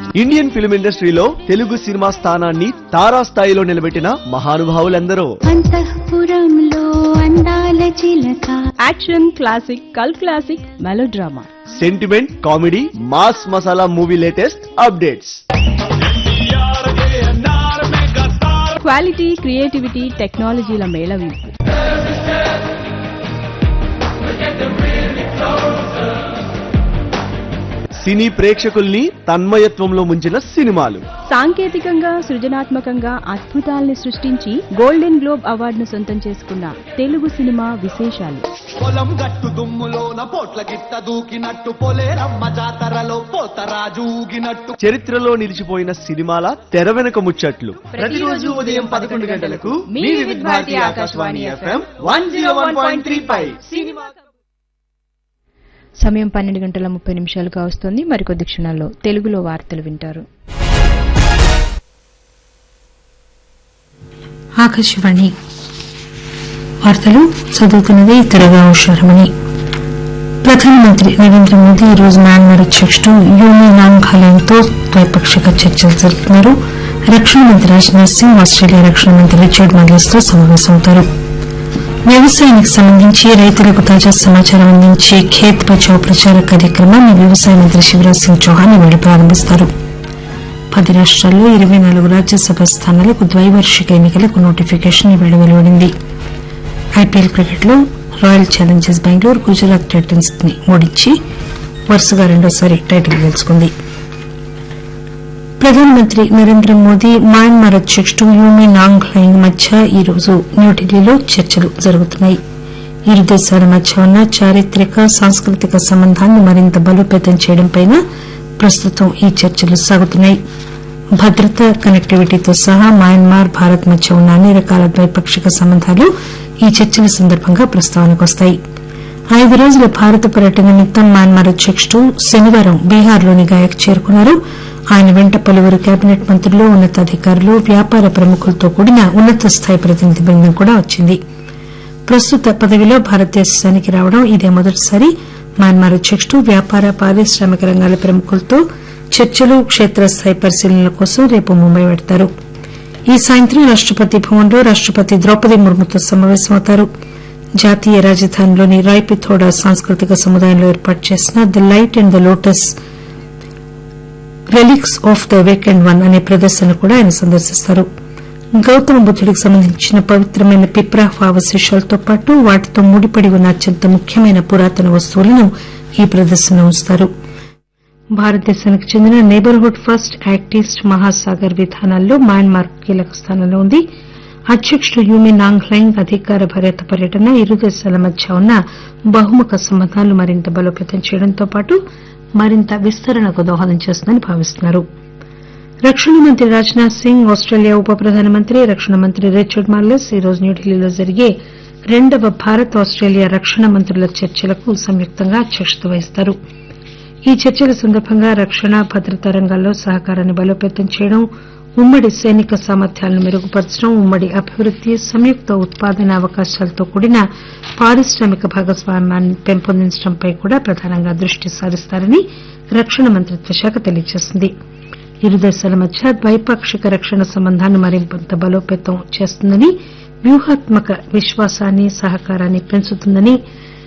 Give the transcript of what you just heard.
Indian film ఇండస్ట్రీలో Telugu cinema స్థానాన్ని తారా స్థాయిలో నిలబెట్టిన మహానుభావులందరూ అంతఃపురంలో అందాల చిలక యాక్షన్ క్లాసిక్ కల్ classic melodrama sentiment comedy mass masala movie latest updates quality creativity టెక్నాలజీల మేళవింపు సినీ ప్రేక్షకుల్ని తన్మయత్వంలో ముంచిన సినిమాలు సాంకేతికంగా సృజనాత్మకంగా అద్భుతాల్ని సృష్టించి గోల్డెన్ గ్లోబ్ అవార్డును సొంతం చేసుకున్న తెలుగు సినిమా విశేషాలు పొలం గట్టు దుమ్ములోన పోట్ల గిట్ట దూకినట్టు పొలేరమ్మ జాతరలో పోతరాజు ఊగినట్టు చరిత్రలో నిలిచిపోయిన సినిమాల తెర వెనుక ముచ్చట్లు ప్రతిరోజు ఉదయం పదకొండు గంటలకు మీ Vividh Bharati Akashvani FM one zero one point three five సమయం పన్నెండు గంటల ముప్పై నిమిషాలుగా వస్తుంది మరికొద్ది క్షణాల్లో తెలుగులో వార్తలు వింటారు ఆకాశవాణి వార్తలు చదువుతున్నది తెరగా ఉషారమణి ప్రధానమంత్రి నరేంద్ర మోదీ ఈ రోజు మయన్మార్ అధ్యక్షుడు యూమి నాంగ్ ఖాలేన్తో ద్వైపాక్షిక చర్చలు జరుపుతున్నారు రక్షణ మంత్రి రాజ్నాథ్ సింగ్ ఆస్ట్రేలియా రక్షణ మంత్రి రిచర్డ్ మార్లెస్ తో సమావేశమవుతారు వ్యవసాయానికి సంబంధించి రైతులకు తాజా సమాచారం అందించే ఖేత్ బచావ్ ప్రచార కార్యక్రమాన్ని వ్యవసాయ మంత్రి శివరాజ్ సింగ్ చౌహాన్ ఇవాళ ప్రారంభిస్తారు పది రాష్ట్రాల్లో ఇరవై నాలుగు రాజ్యసభ స్థానాలకు ద్వైవార్షిక ఎన్నికలకు నోటిఫికేషన్ ఇవాళ వెలువడింది ఐపీఎల్ క్రికెట్లో Royal Challengers Bengaluru Gujarat Titans ని ఓడించి వరుసగా రెండోసారి టైటిల్ గెలుచుకుంది ప్రధానమంత్రి నరేంద్ర మోదీ మయన్మార్ అధ్యక్షుడు యూమి నాంగ్ లైంగ్ మధ్య ఈ రోజు న్యూఢిల్లీలో చర్చలు జరుగుతున్నాయి ఇరు దేశాల మధ్య ఉన్న చారిత్రక సాంస్కృతిక సంబంధాన్ని మరింత బలోపేతం చేయడంపై ప్రస్తుతం ఈ చర్చలు సాగుతున్నాయి భద్రత కనెక్టివిటీతో సహా మయన్మార్ భారత్ మధ్య ఉన్న అన్ని రకాల ద్వైపాక్షిక సంబంధాలు ఈ చర్చల సందర్భంగా ప్రస్తావనకు వస్తాయి ఐదు రోజుల భారత పర్యటన నిమిత్తం మయన్మార్ అధ్యక్షుడు శనివారం బీహార్లోని గయాకు చేరుకున్నారు ఆయన వెంట పలువురు కేబినెట్ మంత్రులు ఉన్నతాధికారులు వ్యాపార ప్రముఖులతో కూడిన ఉన్నత స్థాయి ప్రతినిధి బృందం కూడా వచ్చింది ప్రస్తుత పదవిలో భారతదేశానికి రావడం ఇదే మొదటిసారి మయన్మార్ అధ్యక్షుడు వ్యాపార పారిశ్రామిక రంగాల ప్రముఖులతో చర్చలు క్షేత్రస్థాయి పరిశీలనల కోసం రేపు ముంబై పెడతారు ఈ సాయంత్రం రాష్టపతి భవన్లో రాష్టపతి ద్రౌపది ముర్ముతో సమావేశమవుతారు జాతీయ రాజధానిలోని రాయ్పిథోడా సాంస్కృతిక సముదాయంలో ఏర్పాటు చేసిన the light and the lotus relics of the awakened one అనే ప్రదర్శన కూడా ఆయన సందర్శిస్తారు గౌతమ బుద్దుడికి సంబంధించిన పవిత్రమైన పిప్రాహ్ అవశేషాలతో పాటు వాటితో ముడిపడి ఉన్న అత్యంత ముఖ్యమైన పురాతన వస్తువులను ఈ ప్రదర్శన ఉంచుతారు భారతదేశానికి చెందిన neighbourhood first act east Mahasagar విధానాల్లో మయన్మార్ కీలక స్థానంలో ఉంది అధ్యక్షుడు యూమి నాంగ్లైంగ్ అధికార భరిత పర్యటన ఇరు దేశాల మధ్య ఉన్న బహుముఖ సంబంధాలు మరింత బలోపేతం చేయడంతో పాటు మరింత విస్తరణకు దోహదం చేస్తుందని భావిస్తున్నారు రక్షణ మంత్రి రాజ్నాథ్ సింగ్ ఆస్టేలియా ఉప ప్రధానమంత్రి రక్షణ మంత్రి రిచర్డ్ మార్లెస్ ఈ రోజు న్యూఢిల్లీలో జరిగే రెండవ భారత్ ఆస్టేలియా రక్షణ మంత్రుల చర్చలకు సంయుక్తంగా అధ్యక్షత వహిస్తారు ఈ చర్చల సందర్భంగా రక్షణ భద్రతా రంగాల్లో సహకారాన్ని బలోపేతం చేయడం ఉమ్మడి సైనిక సామర్థ్యాలను మెరుగుపరచడం ఉమ్మడి అభివృద్ది సంయుక్త ఉత్పాదన అవకాశాలతో కూడిన పారిశ్రామిక భాగస్వామ్యాన్ని పెంపొందించడంపై కూడా ప్రధానంగా దృష్టి సారిస్తారని రక్షణ మంత్రిత్వ శాఖ తెలియజేసింది ఇరు దేశాల మధ్య ద్వైపాక్షిక రక్షణ సంబంధాన్ని మరింత బలోపేతం చేస్తుందని వ్యూహాత్మక విశ్వాసాన్ని సహకారాన్ని పెంచుతుందని